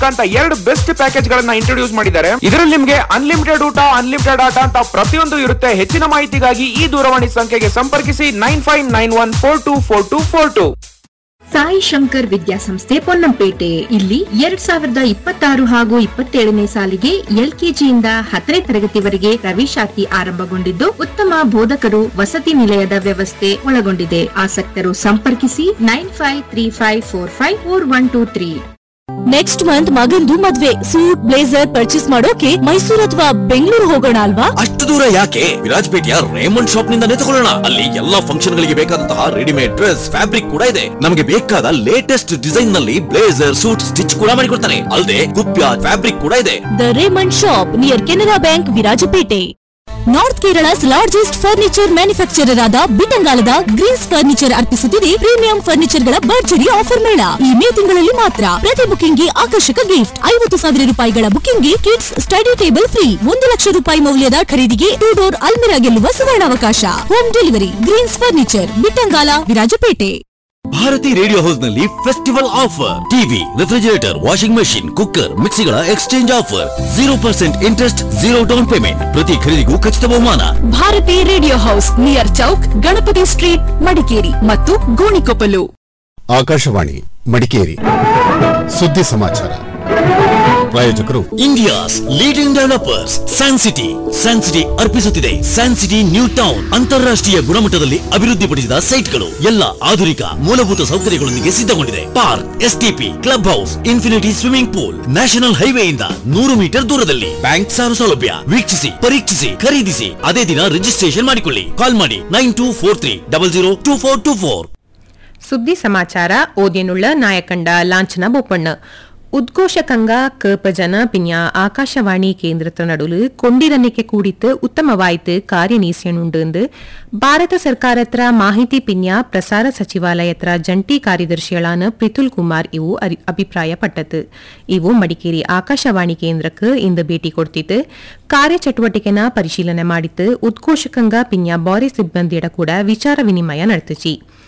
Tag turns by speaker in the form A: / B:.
A: ಅಂತ ಎರಡು best package ಗಳನ್ನ ಇಂಟ್ರೊಡ್ಯೂಸ್ ಮಾಡಿದ್ದಾರೆ ಇದರಲ್ಲಿ ನಿಮ್ಗೆ ಅನ್ಲಿಮಿಟೆಡ್ ಊಟ ಅನ್ಲಿಮಿಟೆಡ್ ಆಟ ಅಂತ ಪ್ರತಿಯೊಂದು ಇರುತ್ತೆ ಹೆಚ್ಚಿನ ಮಾಹಿತಿಗಾಗಿ ಈ ದೂರವಾಣಿ ಸಂಖ್ಯೆಗೆ ಸಂಪರ್ಕಿಸಿ nine five nine one four two four two four two
B: Sai Shankar ವಿದ್ಯಾಸಂಸ್ಥೆ ಪೊನ್ನಂಪೇಟೆ ಇಲ್ಲಿ ಎರಡ್ ಸಾವಿರದ ಇಪ್ಪತ್ತಾರು ಹಾಗೂ ಇಪ್ಪತ್ತೇಳನೇ ಸಾಲಿಗೆ ಎಲ್ಕೆಜಿಯಿಂದ ಹತ್ತನೇ ತರಗತಿವರೆಗೆ ಪ್ರವೇಶಾತಿ ಆರಂಭಗೊಂಡಿದ್ದು ಉತ್ತಮ ಬೋಧಕರು ವಸತಿ ನಿಲಯದ ವ್ಯವಸ್ಥೆ ಒಳಗೊಂಡಿದೆ ಆಸಕ್ತರು ಸಂಪರ್ಕಿಸಿ nine five three five four five four one two three
C: next month ಮಗಂದು ಮದ್ವೆ ಸೂಟ್ ಬ್ಲೇಸರ್ ಪರ್ಚೇಸ್ ಮಾಡೋಕೆ ಮೈಸೂರು ಅಥವಾ ಬೆಂಗಳೂರು ಹೋಗೋಣ ಅಲ್ವಾ
D: ಅಷ್ಟು ದೂರ ಯಾಕೆ ವಿರಾಜ್ಪೇಟೆಯ ರೇಮಂಡ್ ಶಾಪ್ ನಿಂದಾನೇ ತಗೊಳ್ಳೋಣ ಅಲ್ಲಿ ಎಲ್ಲಾ ಫಂಕ್ಷನ್ ಗಳಿಗೆ ಬೇಕಾದಂತಹ ರೆಡಿಮೇಡ್ ಡ್ರೆಸ್ ಫ್ಯಾಬ್ರಿಕ್ ಕೂಡ ಇದೆ ನಮಗೆ ಬೇಕಾದ ಲೇಟೆಸ್ಟ್ ಡಿಸೈನ್ ನಲ್ಲಿ ಬ್ಲೇಸರ್ ಸೂಟ್ ಸ್ಟಿಚ್ ಕೂಡ ಮಾಡಿಕೊಡ್ತಾನೆ ಅಲ್ಲದೆ ಕುಪ್ಯ ಫ್ಯಾಬ್ರಿಕ್ ಕೂಡ ಇದೆ
C: the Raymond shop near Canara bank Virajpet north Kerala's largest furniture manufacturer ಆದ ಬಿಟ್ಟಂಗಾಲದ ಗ್ರೀನ್ಸ್ ಫರ್ನಿಚರ್ ಅರ್ಪಿಸುತ್ತಿದೆ ಪ್ರೀಮಿಯಂ ಫರ್ನಿಚರ್ ಗಳ ಭರ್ಜರಿ ಆಫರ್ ಮೇಳ ಈ ಮೇ ತಿಂಗಳಲ್ಲಿ ಮಾತ್ರ ಪ್ರತಿ ಬುಕಿಂಗ್ಗೆ ಆಕರ್ಷಕ ಗಿಫ್ಟ್ ಐವತ್ತು ಸಾವಿರ ರೂಪಾಯಿಗಳ ಬುಕಿಂಗ್ಗೆ ಕಿಡ್ಸ್ ಸ್ಟಡಿ ಟೇಬಲ್ ಫ್ರೀ ಒಂದು ಲಕ್ಷ ರೂಪಾಯಿ ಮೌಲ್ಯದ ಖರೀದಿಗೆ ಟೂ ಡೋರ್ ಅಲ್ಮಿರಾ ಗೆಲ್ಲುವ ಸುವರ್ಣಾವಕಾಶ home delivery greens furniture Bittangala Virajpet
D: Bharathi radio house ನಲ್ಲಿ festival offer TV refrigerator washing machine cooker ಮಿಕ್ಸಿಗಳ exchange offer zero percent interest zero down payment ಪ್ರತಿ ಖರೀದಿಗೂ ಖಚಿತ ಬಹುಮಾನ
C: Bharathi radio house near chowk Ganapathi street Madikeri ಮತ್ತು ಗೋಣಿಕೊಪ್ಪಲು
E: ಆಕಾಶವಾಣಿ ಮಡಿಕೇರಿ ಸುದ್ದಿ ಸಮಾಚಾರ ಪ್ರಾಯೋಜಕರು
D: India's leading developers San City San city ಅರ್ಪಿಸುತ್ತಿದೆ ಸ್ಯಾನ್ ಸಿಟಿ ನ್ಯೂ ಟೌನ್ ಅಂತಾರಾಷ್ಟ್ರೀಯ ಗುಣಮಟ್ಟದಲ್ಲಿ ಅಭಿವೃದ್ಧಿಪಡಿಸಿದ ಸೈಟ್ಗಳು ಎಲ್ಲ ಆಧುನಿಕ ಮೂಲಭೂತ ಸೌಕರ್ಯಗಳೊಂದಿಗೆ ಸಿದ್ಧಗೊಂಡಿದೆ park STP club house infinity swimming pool national ಹೈವೇಯಿಂದ ನೂರು ಮೀಟರ್ ದೂರದಲ್ಲಿ ಬ್ಯಾಂಕ್ ಸಾಲ ಸೌಲಭ್ಯ ವೀಕ್ಷಿಸಿ ಪರೀಕ್ಷಿಸಿ ಖರೀದಿಸಿ ಅದೇ ದಿನ ರಿಜಿಸ್ಟ್ರೇಷನ್ ಮಾಡಿಕೊಳ್ಳಿ ಕಾಲ್ ಮಾಡಿ nine two four three double zero two four two four
F: ಸುದ್ದಿ ಸಮಾಚಾರ ಓದ್ಯನುಳ್ಳ ನಾಯಕಂಡ ಲಾಂಛನ ಬೋಪಣ್ಣ ಉದ್ಘೋಷಕಂಗ ಕಪಜನ ಪಿನ್ಯ ಆಕಾಶವಾಣಿ ಕೇಂದ್ರದ ನಡುಲು ಕೊಂಡಿರನಿಕೆ ಕೂಡಿத்து ಉತ್ತಮವಾಯ್ತು ಕಾರ್ಯನೀಸ್ಯನುಂಡು ಭಾರತ ಸರ್ಕಾರತ್ರ ಮಾಹಿತಿ ಪಿನ್ಯ ಪ್ರಸಾರ ಸಚಿವಾಲಯತ್ರ ಜಂಟಿ ಕಾರ್ಯದರ್ಶಿಗಳಾன ಪ್ರಿತುಲ್ ಕುಮಾರ್ ಇವು ಅರಿ- ಅಭಿಪ್ರಾಯಪಟ್ಟது ಇವು ಮಡಿಕೇರಿ ಆಕಾಶವಾಣಿ ಕೇಂದ್ರಕ್ಕೆ ಇಂದು ಭೇಟಿ ಕೊಡ್ತಿತ್ತು ಕಾರ್ಯಚಟುವಟಿಕೆನ ಪರಿಶೀಲನೆ ಮಾಡಿತ್ತು ಉದ್ಘೋಷಕಂಗ ಪಿನ್ಯ ಬಾರಿ ಸಿಬ್ಬಂದಿಯಡ ಕೂಡ ವಿಚಾರ ವಿನಿಮಯ ನಡೆತಿಸಿ